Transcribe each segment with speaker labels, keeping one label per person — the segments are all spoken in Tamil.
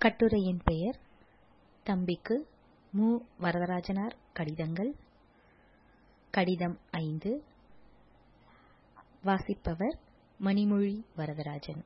Speaker 1: கட்டுரையின் பெயர் தம்பிக்கு மு வரதராஜனார் கடிதங்கள் கடிதம் ஐந்து வாசிப்பவர் மணிமொழி வரதராஜன்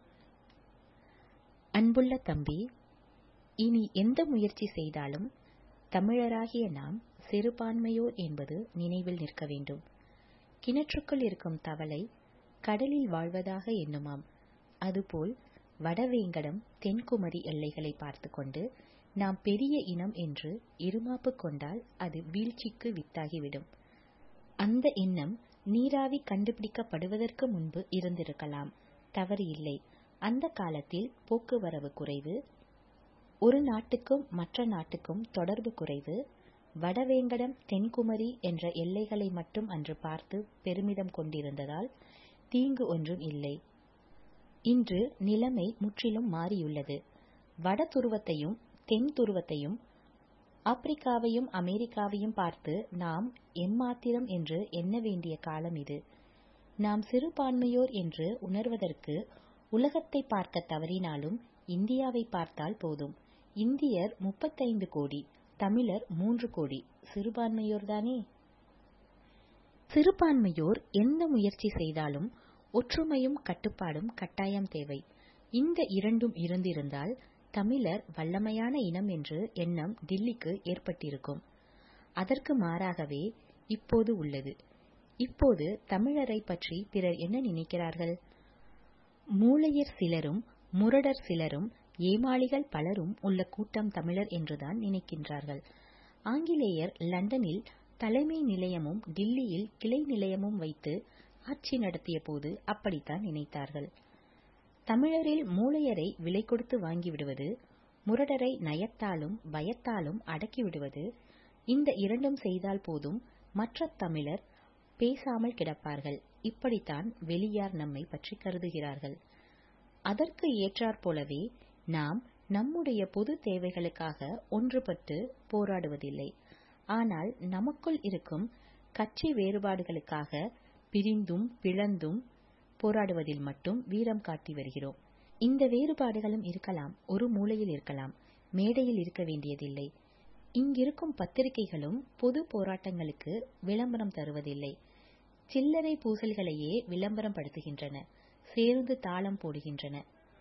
Speaker 1: அன்புள்ள தம்பி இனி எந்த முயற்சி செய்தாலும் தமிழராகிய நாம் சிறுபான்மையோர் என்பது நினைவில் நிற்க வேண்டும் கிணற்றுக்குள் இருக்கும் தவளை கடலில் வாழ்வதாக எண்ணுமாம் அதுபோல் வடவேங்கடம் தென்குமரி எல்லைகளை பார்த்து கொண்டு நாம் பெரிய இனம் என்று இருமாப்பு கொண்டால் அது வீழ்ச்சிக்கு வித்தாகிவிடும் அந்த எண்ணம் நீராவி கண்டுபிடிக்கப்படுவதற்கு முன்பு இருந்திருக்கலாம் தவறு இல்லை அந்த காலத்தில் போக்குவரவு குறைவு ஒரு நாட்டுக்கும் மற்ற நாட்டுக்கும் தொடர்பு குறைவு வடவேங்கடம் தென்குமரி என்ற எல்லைகளை மட்டும் அன்று பார்த்து பெருமிதம் கொண்டிருந்ததால் தீங்கு ஒன்றும் இல்லை இன்று நிலைமை முற்றிலும் மாறியுள்ளது வட துருவத்தையும் தென் துருவத்தையும் ஆப்பிரிக்காவையும் அமெரிக்காவையும் பார்த்து நாம் எம்மாத்திரம் என்று எண்ண வேண்டிய காலம் இது நாம் சிறுபான்மையோர் என்று உணர்வதற்கு உலகத்தை பார்க்க தவறினாலும் இந்தியாவை பார்த்தால் போதும் இந்தியர் முப்பத்தைந்து கோடி தமிழர் மூன்று கோடி சிறுபான்மையோர்தானே சிறுபான்மையோர் எந்த முயற்சி செய்தாலும் ஒற்றுமையும் கட்டுப்பாடும் கட்டாயம் தேவை இந்த இரண்டும் இருந்திருந்தால் தமிழர் வல்லமையான இனம் என்று எண்ணம் டில்லிக்கு ஏற்பட்டிருக்கும் அதற்கு மாறாகவே இப்போது உள்ளது இப்போது தமிழரை பற்றி பிறர் என்ன நினைக்கிறார்கள் மூளையர் சிலரும் முரடர் சிலரும் ஏமாளிகள் பலரும் உள்ள கூட்டம் தமிழர் என்றுதான் நினைக்கின்றார்கள் ஆங்கிலேயர் லண்டனில் தலைமை நிலையமும் டில்லியில் கிளை நிலையமும் வைத்து ஆட்சி நடத்திய போது அப்படித்தான் நினைத்தார்கள் தமிழரில் மூளையரை விலை கொடுத்து வாங்கிவிடுவது முரடரை நயத்தாலும் பயத்தாலும் அடக்கிவிடுவது இந்த இரண்டும் செய்தால் போதும் மற்ற தமிழர் பேசாமல் கிடப்பார்கள் இப்படித்தான் வெளியார் நம்மை பற்றி கருதுகிறார்கள் அதற்கு ஏற்றாற் போலவே நாம் நம்முடைய பொது தேவைகளுக்காக ஒன்றுபட்டு போராடுவதில்லை ஆனால் நமக்குள் இருக்கும் கட்சி வேறுபாடுகளுக்காக பிரிந்தும் பிளந்தும் போராடுவதில் மட்டும் வீரம் காட்டி வருகிறோம் இந்த வேறுபாடுகளும் இருக்கலாம் ஒரு மூலையில் இருக்கலாம் மேடையில் இருக்க வேண்டியதில்லை இங்கிருக்கும் பத்திரிகைகளும் பொது போராட்டங்களுக்கு விளம்பரம் தருவதில்லை சில்லறை பூசல்களையே விளம்பரம் படுத்துகின்றன சேர்ந்து தாளம் போடுகின்றன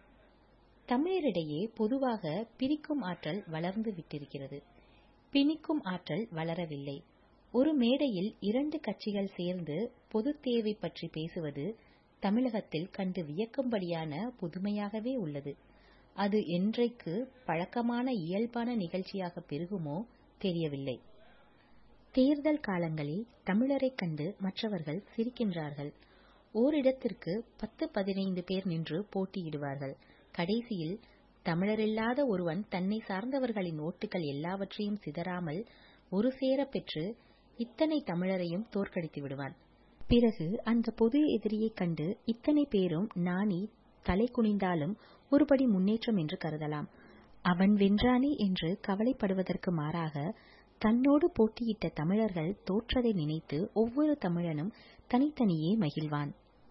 Speaker 1: தமிழரிடையே பொதுவாக பிரிக்கும் ஆற்றல் வளர்ந்து விட்டிருக்கிறது பிணிக்கும் ஆற்றல் வளரவில்லை ஒரு மேடையில் இரண்டு கட்சிகள் சேர்ந்து பொது தேவை பற்றி பேசுவது தமிழகத்தில் கண்டு வியக்கும்படியான புதுமையாகவே உள்ளது அது என்றைக்கு பழக்கமான இயல்பான நிகழ்ச்சியாக பெருகுமோ தெரியவில்லை தேர்தல் காலங்களில் தமிழரைக் கண்டு மற்றவர்கள் சிரிக்கின்றார்கள் ஓரிடத்திற்கு பத்து பதினைந்து பேர் நின்று போட்டியிடுவார்கள் கடைசியில் தமிழரில்லாத ஒருவன் தன்னை சார்ந்தவர்களின் ஓட்டுகள் எல்லாவற்றையும் சிதறாமல் ஒரு சேர பெற்று இத்தனை தமிழரையும் தோற்கடித்து விடுவான் பிறகு அந்த பொது எதிரியைக் கண்டு இத்தனை பேரும் நாணி தலை குனிந்தாலும் ஒருபடி முன்னேற்றம் என்று கருதலாம் அவன் வென்றானே என்று கவலைப்படுவதற்கு மாறாக தன்னோடு போட்டியிட்ட தமிழர்கள் தோற்றதை நினைத்து ஒவ்வொரு தமிழனும் தனித்தனியே மகிழ்வான்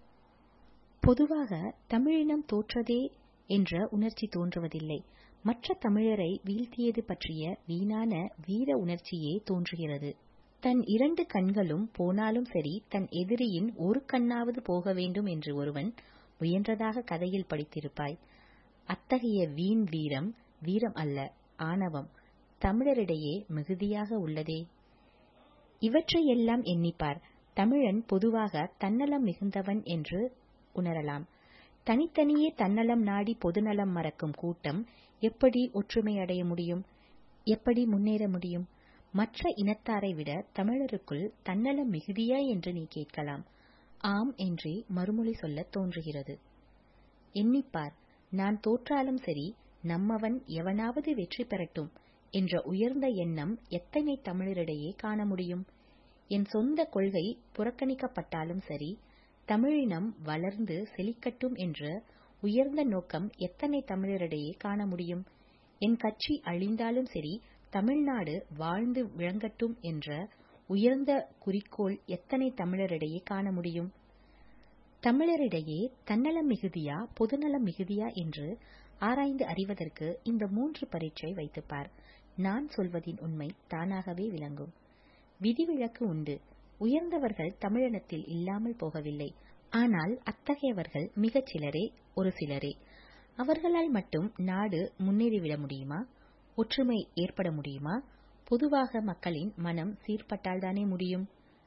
Speaker 1: பொதுவாக தமிழினம் தோற்றதே என்ற உணர்ச்சி தோன்றுவதில்லை மற்ற தமிழரை வீழ்த்தியது பற்றிய வீணான வீர உணர்ச்சியே தோன்றுகிறது தன் இரண்டு கண்களும் போனாலும் சரி தன் எதிரியின் ஒரு கண்ணாவது போக வேண்டும் என்று ஒருவன் முயன்றதாக கதையில் படித்திருப்பாய் அத்தகைய வீண் வீரம் வீரம் அல்ல ஆணவம் தமிழரிடையே மிகுதியாக உள்ளதே இவற்றையெல்லாம் எண்ணிப்பார் தமிழன் பொதுவாக தன்னலம் மிகுந்தவன் என்று உணரலாம் தனித்தனியே தன்னலம் நாடி பொதுநலம் மறக்கும் கூட்டம் எப்படி ஒற்றுமை அடைய முடியும் எப்படி முன்னேற முடியும் மற்ற இனத்தாரை விட தமிழருக்குள் தன்னலம் மிகுதியா என்று நீ கேட்கலாம் ஆம் என்றே மறுமொழி சொல்ல தோன்றுகிறது எண்ணிப்பார் நான் தோற்றாலும் சரி நம்மவன் எவனாவது வெற்றி பெறட்டும் என்ற உயர்ந்த எண்ணம் எத்தனை தமிழரிடையே காண முடியும் என் சொந்த கொள்கை புறக்கணிக்கப்பட்டாலும் சரி தமிழினம் வளர்ந்து செழிக்கட்டும் என்ற உயர்ந்த நோக்கம் எத்தனை தமிழரிடையே காண முடியும் என் கட்சி அழிந்தாலும் சரி தமிழ்நாடு வாழ்ந்து விளங்கட்டும் என்ற உயர்ந்த குறிக்கோள் எத்தனை தமிழரிடையே காண முடியும் தமிழரிடையே தன்னலம் மிகுதியா பொதுநலம் மிகுதியா என்று ஆராய்ந்து அறிவதற்கு இந்த மூன்று பரீட்சை வைத்துப்பார் நான் சொல்வதின் உண்மை தானாகவே விளங்கும் விதிவிலக்கு உண்டு உயர்ந்தவர்கள் தமிழினத்தில் இல்லாமல் போகவில்லை ஆனால் அத்தகையவர்கள் மிகச் சிலரே ஒரு சிலரே அவர்களால் மட்டும் நாடு முன்னேறிவிட முடியுமா ஒற்றுமை ஏற்பட முடியுமா பொதுவாக மக்களின் மனம் சீர்பட்டால்தானே முடியும்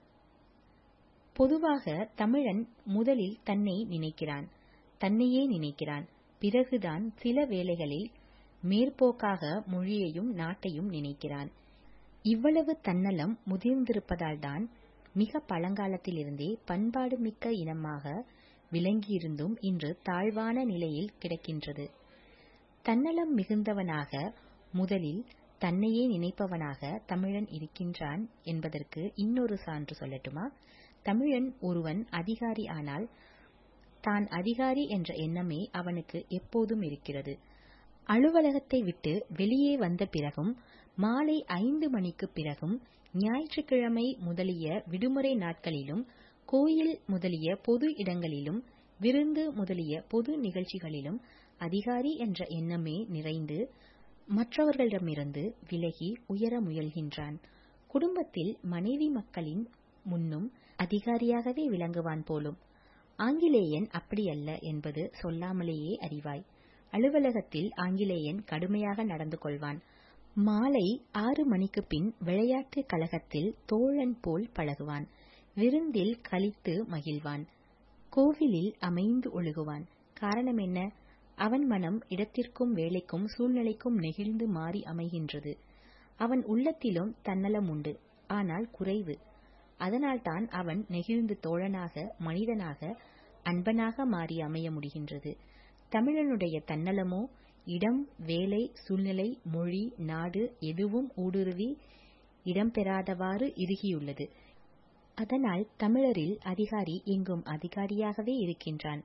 Speaker 1: பொதுவாக தமிழன் முதலில் தன்னை நினைக்கிறான் தன்னையே நினைக்கிறான் பிறகுதான் சில வேளைகளில் மேற்போக்காக மொழியையும் நாட்டையும் நினைக்கிறான் இவ்வளவு தன்னலம் முதிர்ந்திருப்பதால்தான் மிக பழங்காலத்திலிருந்தே பண்பாடு மிக்க இனமாக விளங்கியிருந்தும் இன்று தாழ்வான நிலையில் கிடக்கின்றது தன்னலம் மிகுந்தவனாக முதலில் தன்னையே நினைப்பவனாக தமிழன் இருக்கின்றான் என்பதற்கு இன்னொரு சான்று சொல்லட்டுமா தமிழன் ஒருவன் அதிகாரி ஆனால் தான் அதிகாரி என்ற எண்ணமே அவனுக்கு எப்போதும் இருக்கிறது அலுவலகத்தை விட்டு வெளியே வந்த பிறகும் மாலை ஐந்து மணிக்கு பிறகும் ஞாயிற்றுக்கிழமை முதலிய விடுமுறை நாட்களிலும் கோயில் முதலிய பொது இடங்களிலும் விருந்து முதலிய பொது நிகழ்ச்சிகளிலும் அதிகாரி என்ற எண்ணமே நிறைந்து மற்றவர்களிடமிருந்து விலகி உயர முயல்கின்றான் குடும்பத்தில் மனைவி மக்களின் முன்னும் அதிகாரியாகவே விளங்குவான் போலும் ஆங்கிலேயன் அப்படியல்ல என்பது சொல்லாமலேயே அறிவாய் அலுவலகத்தில் ஆங்கிலேயன் கடுமையாக நடந்து கொள்வான் மாலை ஆறு மணிக்கு பின் விளையாட்டு கழகத்தில் தோழன் போல் பழகுவான் விருந்தில் கழித்து மகிழ்வான் கோவிலில் அமைந்து ஒழுகுவான் காரணம் என்ன அவன் மனம் இடத்திற்கும் வேலைக்கும் சூழ்நிலைக்கும் நெகிழ்ந்து மாறி அமைகின்றது அவன் உள்ளத்திலும் தன்னலம் உண்டு ஆனால் குறைவு அதனால்தான் அவன் நெகிழ்ந்து தோழனாக மனிதனாக அன்பனாக மாறி அமைய முடிகின்றது தமிழனுடைய தன்னலமோ இடம் வேலை சூழ்நிலை மொழி நாடு எதுவும் ஊடுருவி இடம்பெறாதவாறு இறுகியுள்ளது அதனால் தமிழரில் அதிகாரி எங்கும் அதிகாரியாகவே இருக்கின்றான்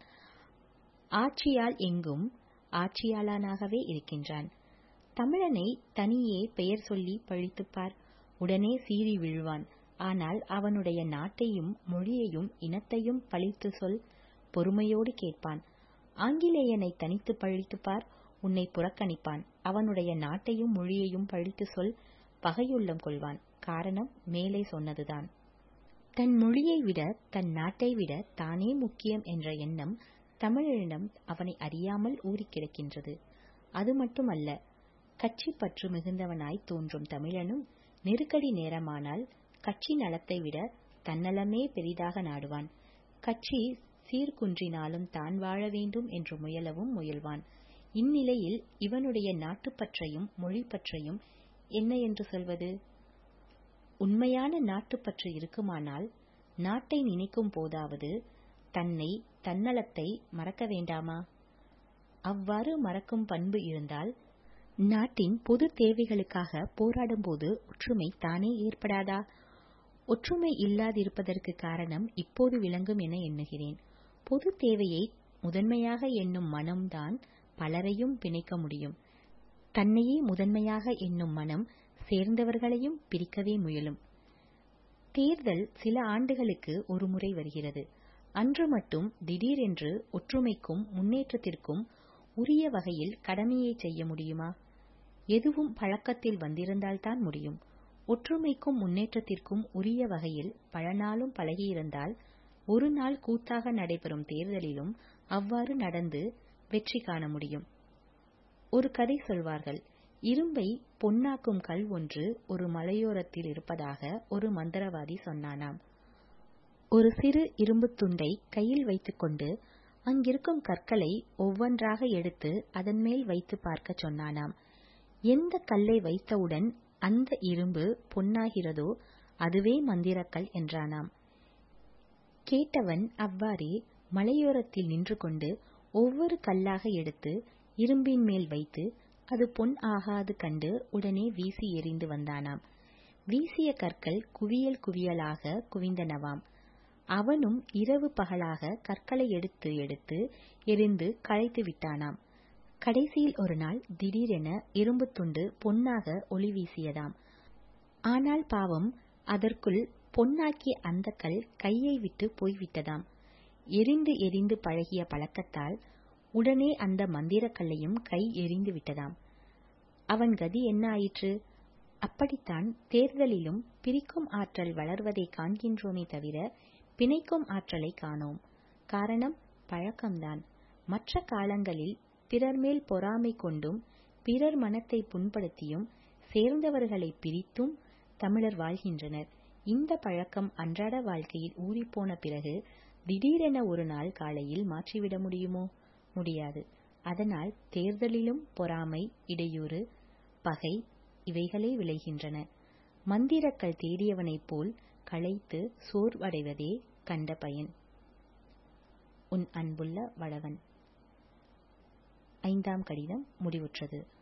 Speaker 1: ஆட்சியால் எங்கும் ஆட்சியாளனாகவே இருக்கின்றான் தமிழனை தனியே பெயர் சொல்லி பழித்துப்பார் உடனே சீறி விழுவான் ஆனால் அவனுடைய நாட்டையும் மொழியையும் இனத்தையும் பழித்து சொல் பொறுமையோடு கேட்பான் ஆங்கிலேயனை தனித்து பழித்துப்பார் உன்னை புறக்கணிப்பான் அவனுடைய நாட்டையும் மொழியையும் பழித்து சொல் பகையுள்ளம் கொள்வான் காரணம் மேலே சொன்னதுதான் தன் மொழியை விட தன் நாட்டை விட தானே முக்கியம் என்ற எண்ணம் தமிழனிடம் அவனை அறியாமல் ஊறி கிடக்கின்றது அது மட்டுமல்ல கட்சி பற்று மிகுந்தவனாய் தோன்றும் தமிழனும் நெருக்கடி நேரமானால் கட்சி நலத்தை விட தன்னலமே பெரிதாக நாடுவான் கட்சி சீர்குன்றினாலும் தான் வாழ வேண்டும் என்று முயலவும் முயல்வான் இந்நிலையில் இவனுடைய நாட்டுப்பற்றையும் மொழிப்பற்றையும் என்ன என்று சொல்வது உண்மையான நாட்டுப்பற்று இருக்குமானால் நாட்டை நினைக்கும் போதாவது தன்னை தன்னலத்தை மறக்க வேண்டாமா அவ்வாறு மறக்கும் பண்பு இருந்தால் நாட்டின் பொது தேவைகளுக்காக போராடும்போது ஒற்றுமை தானே ஏற்படாதா ஒற்றுமை இல்லாதிருப்பதற்கு காரணம் இப்போது விளங்கும் என எண்ணுகிறேன் பொது தேவையை முதன்மையாக எண்ணும் மனம்தான் பலரையும் பிணைக்க முடியும் தன்னையே முதன்மையாக எண்ணும் மனம் சேர்ந்தவர்களையும் பிரிக்கவே முயலும் தேர்தல் சில ஆண்டுகளுக்கு ஒரு முறை வருகிறது அன்று மட்டும் திடீரென்று ஒற்றுமைக்கும் முன்னேற்றத்திற்கும் உரிய வகையில் கடமையை செய்ய முடியுமா எதுவும் பழக்கத்தில் வந்திருந்தால்தான் முடியும் ஒற்றுமைக்கும் முன்னேற்றத்திற்கும் உரிய வகையில் பல நாளும் பழகியிருந்தால் ஒரு நாள் கூத்தாக நடைபெறும் தேர்தலிலும் அவ்வாறு நடந்து வெற்றி காண முடியும் ஒரு கதை சொல்வார்கள் இரும்பை பொன்னாக்கும் கல் ஒன்று ஒரு மலையோரத்தில் இருப்பதாக ஒரு மந்திரவாதி சொன்னானாம் ஒரு சிறு இரும்புத் துண்டை கையில் வைத்துக்கொண்டு அங்கிருக்கும் கற்களை ஒவ்வொன்றாக எடுத்து அதன் மேல் வைத்து பார்க்க சொன்னானாம் எந்த கல்லை வைத்தவுடன் அந்த இரும்பு பொன்னாகிறதோ அதுவே மந்திரக்கல் என்றானாம் கேட்டவன் அவ்வாறே மலையோரத்தில் நின்று கொண்டு ஒவ்வொரு கல்லாக எடுத்து இரும்பின் மேல் வைத்து அது பொன் ஆகாது கண்டு உடனே வீசி எறிந்து வந்தானாம் வீசிய கற்கள் குவியல் குவியலாக குவிந்தனவாம் அவனும் இரவு பகலாக கற்களை எடுத்து எடுத்து எரிந்து களைத்து விட்டானாம் கடைசியில் ஒரு நாள் திடீரென இரும்பு துண்டு பொன்னாக ஒளி வீசியதாம் ஆனால் பாவம் அதற்குள் பொன்னாக்கிய அந்த கல் கையை விட்டு போய்விட்டதாம் எரிந்து எரிந்து பழகிய பழக்கத்தால் உடனே அந்த மந்திரக் கல்லையும் கை எறிந்து விட்டதாம் அவன் கதி என்ன ஆயிற்று அப்படித்தான் தேர்தலிலும் பிரிக்கும் ஆற்றல் வளர்வதை காண்கின்றோமே தவிர பிணைக்கும் ஆற்றலை காணோம் காரணம் பழக்கம்தான் மற்ற காலங்களில் பிறர் மேல் பொறாமை கொண்டும் பிறர் மனத்தை புண்படுத்தியும் சேர்ந்தவர்களை பிரித்தும் தமிழர் வாழ்கின்றனர் இந்த பழக்கம் அன்றாட வாழ்க்கையில் ஊறிப்போன பிறகு திடீரென ஒரு நாள் காலையில் மாற்றிவிட முடியுமோ முடியாது அதனால் தேர்தலிலும் பொறாமை இடையூறு பகை இவைகளே விளைகின்றன மந்திரக்கள் தேடியவனைப் போல் களைத்து சோர்வடைவதே கண்ட பயன் உன் அன்புள்ள வளவன் ஐந்தாம் கடிதம் முடிவுற்றது